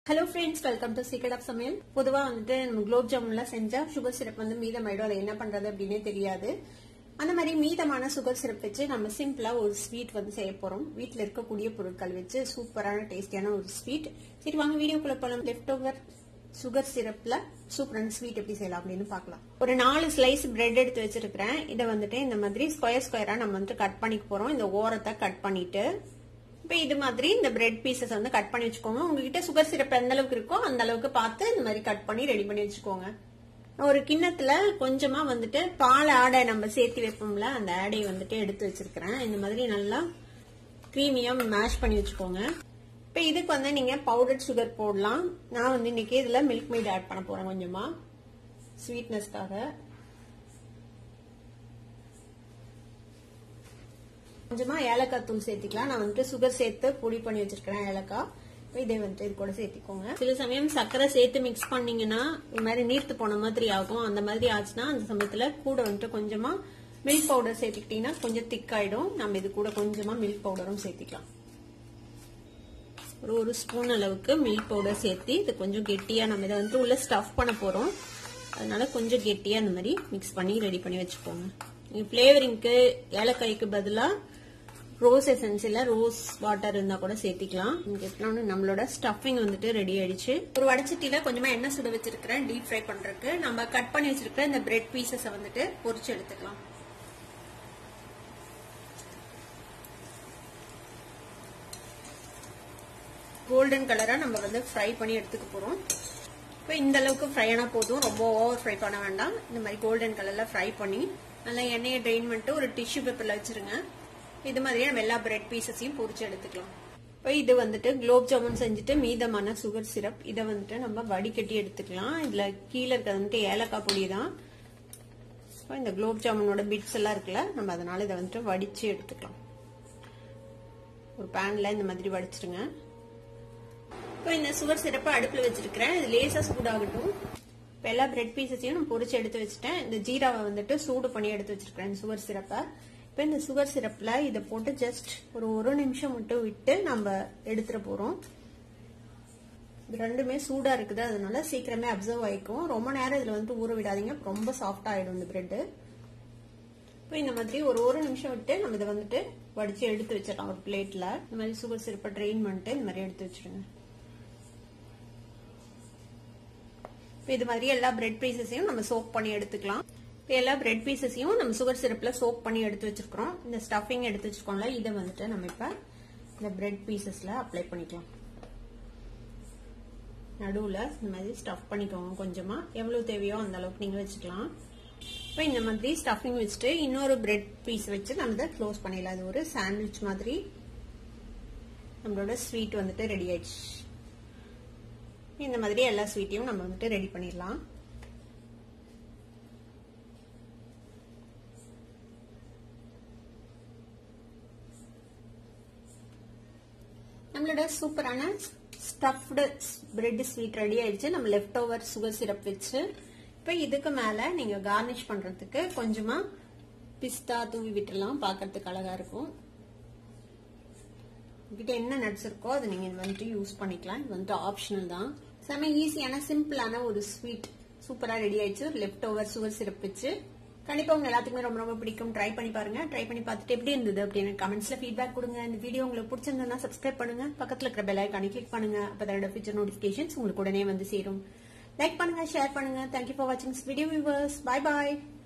hello friends welcome to secret of சமையல் பொதுவா வந்துட்டு நம்ம குலோப் ஜாமுன்லாம் செஞ்சா சுகர் சிரப் வந்து மீதமாயிடும் அதை என்ன பண்றது அப்படின்னே தெரியாது அந்த மாதிரி மீதமான சுகர் சிரப் வச்சு நம்ம சிம்பிளா ஒரு ஸ்வீட் வந்து செய்ய போறோம் வீட்ல இருக்கக்கூடிய பொருட்கள் வச்சு சூப்பரான டேஸ்டியான ஒரு ஸ்வீட் சரி வாங்க வீடியோக்குள்ள போலாம் லெஃப்ட் ஓவர் சுகர் சிரப்ல சூப்பரான ஸ்வீட் எப்படி செய்யலாம் அப்படின்னு பார்க்கலாம் ஒரு நாலு ஸ்லைஸ் பிரெட் எடுத்து வச்சிருக்கிறேன் இதை வந்துட்டு இந்த மாதிரி ஸ்கொயர் ஸ்கொயரா நம்ம வந்துட்டு கட் பண்ணிக்க போறோம் இந்த ஓரத்தை கட் பண்ணிட்டு இப்போ இது மாதிரி இந்த பிரெட் பீசஸ் வந்து கட் பண்ணி வச்சுக்கோங்க உங்ககிட்ட சுகர் சிரப் எந்த அளவுக்கு இருக்கோ அந்த அளவுக்கு பார்த்து இந்த மாதிரி கட் பண்ணி ரெடி பண்ணி வச்சுக்கோங்க ஒரு கிண்ணத்துல கொஞ்சமா வந்துட்டு பால் ஆடை நம்ம சேர்த்து வைப்போம்ல அந்த ஆடையை வந்துட்டு எடுத்து வச்சிருக்கிறேன் இந்த மாதிரி நல்லா க்ரீமியா மேஷ் பண்ணி வச்சுக்கோங்க இப்போ இதுக்கு வந்து நீங்க பவுடர் சுகர் போடலாம் நான் வந்து இன்னைக்கு இதுல மில்க் மெய்ட் ஆட் பண்ண போறேன் கொஞ்சமா ஸ்வீட்னஸ்க்காக கொஞ்சமா ஏலக்காய் தூள் சேர்த்திக்கலாம் நான் வந்துட்டு சுகர் சேர்த்து பொடி பண்ணி வச்சிருக்கிறேன் ஏலக்காய் இதை வந்துட்டு இது கூட சேர்த்திக்கோங்க சில சமயம் சர்க்கரை சேர்த்து மிக்ஸ் பண்ணீங்கன்னா இது மாதிரி நீர்த்து போன மாதிரி ஆகும் அந்த மாதிரி ஆச்சுன்னா அந்த சமயத்துல கூட வந்துட்டு கொஞ்சமா மில்க் பவுடர் சேர்த்துக்கிட்டீங்கன்னா கொஞ்சம் திக் ஆயிடும் நம்ம இது கூட கொஞ்சமா மில்க் பவுடரும் சேர்த்திக்கலாம் ஒரு ஒரு ஸ்பூன் அளவுக்கு மில்க் பவுடர் சேர்த்து இது கொஞ்சம் கெட்டியா நம்ம இதை வந்து உள்ள ஸ்டஃப் பண்ண போறோம் அதனால கொஞ்சம் கெட்டியா இந்த மாதிரி மிக்ஸ் பண்ணி ரெடி பண்ணி வச்சுக்கோங்க ஃபிளேவரிங்க்கு ஏலக்காய்க்கு பதிலாக ரோஸ் எசன்ஸ் இல்ல ரோஸ் வாட்டர் இருந்தா கூட சேர்த்திக்கலாம் இங்க நம்மளோட ஸ்டஃபிங் வந்துட்டு ரெடி ஆயிடுச்சு ஒரு வடச்சட்டியில கொஞ்சமா எண்ணெய் சுட வச்சிருக்கிறேன் டீப் ஃப்ரை பண்றதுக்கு நம்ம கட் பண்ணி வச்சிருக்கிற இந்த பிரெட் பீசஸ் வந்துட்டு பொரிச்சு எடுத்துக்கலாம் கோல்டன் கலரா நம்ம வந்து ஃப்ரை பண்ணி எடுத்துக்க போறோம் இப்போ இந்த அளவுக்கு ஃப்ரை ஆனா போதும் ரொம்ப ஓவர் ஃப்ரை பண்ண வேண்டாம் இந்த மாதிரி கோல்டன் கலர்ல ஃப்ரை பண்ணி நல்லா எண்ணெயை ட்ரெயின் பண்ணிட்டு ஒரு டிஷ்யூ பேப்பர்ல வச்சிருங்க இது மாதிரியே நம்ம எல்லா பிரெட் பீசஸையும் பொரிச்சு எடுத்துக்கலாம் இப்போ இது வந்துட்டு குலோப் ஜாமுன் செஞ்சுட்டு மீதமான சுகர் சிரப் இதை வந்துட்டு நம்ம வடிகட்டி எடுத்துக்கலாம் இதுல கீழே இருக்கிறது வந்துட்டு ஏலக்காய் பொடி தான் இந்த குலோப் ஜாமுனோட பிட்ஸ் எல்லாம் இருக்குல்ல நம்ம அதனால இதை வந்துட்டு வடிச்சு எடுத்துக்கலாம் ஒரு பேன்ல இந்த மாதிரி வடிச்சிருங்க இப்போ இந்த சுகர் சிரப்பை அடுப்புல வச்சிருக்கிறேன் இது லேசா சூடாகட்டும் இப்போ எல்லா பிரெட் பீசஸையும் நான் பொரிச்சு எடுத்து வச்சுட்டேன் இந்த ஜீராவை வந்துட்டு சூடு பண்ணி எடுத்து வச்சிருக்கிறேன் இந்த சுகர் சிரப்பை இப்போ இந்த சுகர் சிரப்ல இதை போட்டு ஜஸ்ட் ஒரு ஒரு நிமிஷம் மட்டும் விட்டு நம்ம எடுத்துட போறோம் இது ரெண்டுமே சூடா இருக்குது அதனால சீக்கிரமே அப்சர்வ் ஆயிக்கும் ரொம்ப நேரம் இதுல வந்து ஊற விடாதீங்க ரொம்ப சாஃப்ட் ஆயிடும் இந்த பிரெட் இப்போ இந்த மாதிரி ஒரு ஒரு நிமிஷம் விட்டு நம்ம இதை வந்துட்டு வடிச்சு எடுத்து வச்சிடலாம் ஒரு பிளேட்ல இந்த மாதிரி சுகர் சிரப்பை ட்ரெயின் பண்ணிட்டு இந்த மாதிரி எடுத்து வச்சிருங்க இப்போ இது மாதிரி எல்லா பிரெட் பீசஸையும் நம்ம சோப் பண்ணி எடுத்துக்கலாம் இப்போ எல்லா பிரெட் பீசஸையும் நம்ம சுகர் சிரப்ல சோப் பண்ணி எடுத்து வச்சிருக்கிறோம் இந்த ஸ்டஃபிங் எடுத்து வச்சிருக்கோம்ல இதை வந்துட்டு நம்ம இப்ப இந்த பிரெட் பீசஸ்ல அப்ளை பண்ணிக்கலாம் நடுவுல இந்த மாதிரி ஸ்டஃப் பண்ணிக்கோங்க கொஞ்சமா எவ்வளவு தேவையோ அந்த அளவுக்கு நீங்க வச்சுக்கலாம் இப்போ இந்த மாதிரி ஸ்டஃபிங் வச்சுட்டு இன்னொரு பிரெட் பீஸ் வச்சு நம்ம இதை க்ளோஸ் பண்ணிடலாம் அது ஒரு சாண்ட்விச் மாதிரி நம்மளோட ஸ்வீட் வந்துட்டு ரெடி ஆயிடுச்சு இந்த மாதிரி எல்லா ஸ்வீட்டையும் நம்ம வந்துட்டு ரெடி பண்ணிடலாம் நம்மளோட சூப்பரான ஸ்டஃப்டு பிரெட் ஸ்வீட் ரெடி ஆயிடுச்சு நம்ம லெஃப்ட் ஓவர் சுகர் சிரப் வச்சு இப்போ இதுக்கு மேல நீங்க கார்னிஷ் பண்றதுக்கு கொஞ்சமா பிஸ்தா தூவி விட்டுலாம் பார்க்கறதுக்கு அழகா இருக்கும் உங்ககிட்ட என்ன நட்ஸ் இருக்கோ அதை நீங்க வந்துட்டு யூஸ் பண்ணிக்கலாம் இது வந்துட்டு ஆப்ஷனல் தான் செம ஈஸியான சிம்பிளான ஒரு ஸ்வீட் சூப்பரா ரெடி ஆயிடுச்சு லெஃப்ட் ஓவர் சுகர் சிரப் வச்சு கண்டிப்பா உங்க எல்லாத்துக்குமே ரொம்ப ரொம்ப பிடிக்கும் ட்ரை பண்ணி பாருங்க ட்ரை பண்ணி பார்த்துட்டு எப்படி இருந்தது அப்படின்னு கமெண்ட்ஸ்ல ஃபீட்பேக் கொடுங்க இந்த வீடியோ உங்களுக்கு பிடிச்சிருந்தா சப்ஸ்கிரைப் பண்ணுங்க பக்கத்துல இருக்கிற பெல் ஐக்கானை கிளிக் பண்ணுங்க அப்பதான் ஃபியூச்சர் நோட்டிபிகேஷன்ஸ் உங்களுக்கு உடனே வந்து சேரும் லைக் பண்ணுங்க ஷேர் பண்ணுங்க தேங்க்யூ ஃபார் வாட்சிங் வீடியோ வியூவர்ஸ் பாய் பாய்